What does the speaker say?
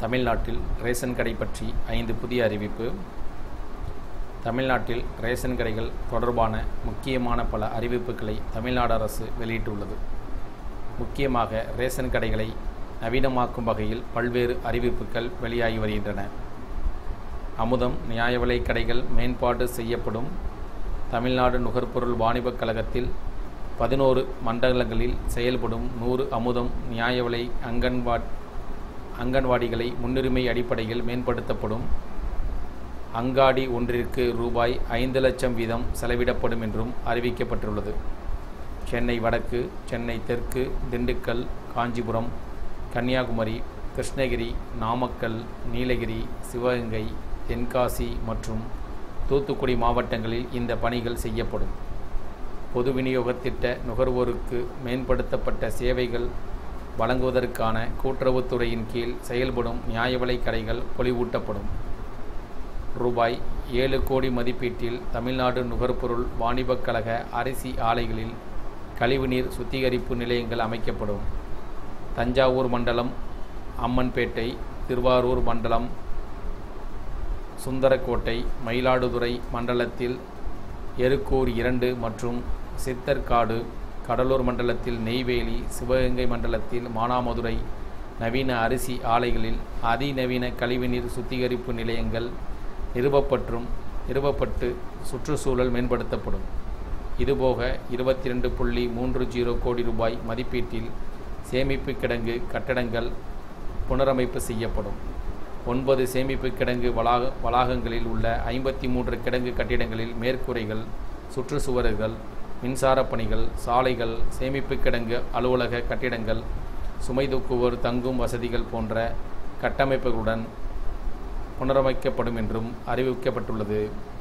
தமிழ்நாட்டில் ரேஷன் கடை பற்றி ஐந்து புதிய அறிவிப்பு தமிழ்நாட்டில் ரேஷன் கடைகள் தொடர்பான முக்கியமான பல அறிவிப்புகளை தமிழ்நாடு அரசு வெளியிட்டுள்ளது முக்கியமாக ரேஷன் கடைகளை நவீனமாக்கும் வகையில் பல்வேறு அறிவிப்புகள் வெளியாகி வருகின்றன அமுதம் நியாய விலைக் கடைகள் மேம்பாடு செய்யப்படும் தமிழ்நாடு நுகர்பொருள் வாணிபக் கழகத்தில் பதினோரு மண்டலங்களில் செயல்படும் நூறு அமுதம் நியாய விலை அங்கன்வா அங்கன்வாடிகளை முன்னுரிமை அடிப்படையில் மேம்படுத்தப்படும் அங்காடி ஒன்றிற்கு ரூபாய் ஐந்து லட்சம் வீதம் செலவிடப்படும் என்றும் அறிவிக்கப்பட்டுள்ளது சென்னை வடக்கு சென்னை தெற்கு திண்டுக்கல் காஞ்சிபுரம் கன்னியாகுமரி கிருஷ்ணகிரி நாமக்கல் நீலகிரி சிவகங்கை தென்காசி மற்றும் தூத்துக்குடி மாவட்டங்களில் இந்த பணிகள் செய்யப்படும் பொது விநியோகத் திட்ட நுகர்வோருக்கு மேம்படுத்தப்பட்ட சேவைகள் வழங்குவதற்கான கூட்டுறவுத்துறையின் கீழ் செயல்படும் நியாய விலைக் கடைகள் பொலிவூட்டப்படும் ரூபாய் ஏழு கோடி மதிப்பீட்டில் தமிழ்நாடு நுகர்பொருள் வாணிபக் கழக அரிசி ஆலைகளில் கழிவுநீர் சுத்திகரிப்பு நிலையங்கள் அமைக்கப்படும் தஞ்சாவூர் மண்டலம் அம்மன்பேட்டை திருவாரூர் மண்டலம் சுந்தரக்கோட்டை மயிலாடுதுறை மண்டலத்தில் எருக்கூர் இரண்டு மற்றும் சித்தர்காடு கடலூர் மண்டலத்தில் நெய்வேலி சிவகங்கை மண்டலத்தில் மானாமதுரை நவீன அரிசி ஆலைகளில் அதிநவீன கழிவுநீர் சுத்திகரிப்பு நிலையங்கள் நிறுவப்பற்றும் நிறுவப்பட்டு சுற்றுச்சூழல் மேம்படுத்தப்படும் இதுபோக இருபத்தி ரெண்டு புள்ளி மூன்று ஜீரோ கோடி ரூபாய் மதிப்பீட்டில் சேமிப்பு கிடங்கு கட்டடங்கள் புனரமைப்பு செய்யப்படும் ஒன்பது சேமிப்பு கிடங்கு வளாக வளாகங்களில் உள்ள ஐம்பத்தி மூன்று கிடங்கு கட்டிடங்களில் மேற்கூரைகள் சுற்றுச்சுவர்கள் மின்சார பணிகள் சாலைகள் சேமிப்பு கிடங்கு அலுவலக கட்டிடங்கள் சுமை தூக்குவோர் தங்கும் வசதிகள் போன்ற கட்டமைப்புகளுடன் புனரமைக்கப்படும் என்றும் அறிவிக்கப்பட்டுள்ளது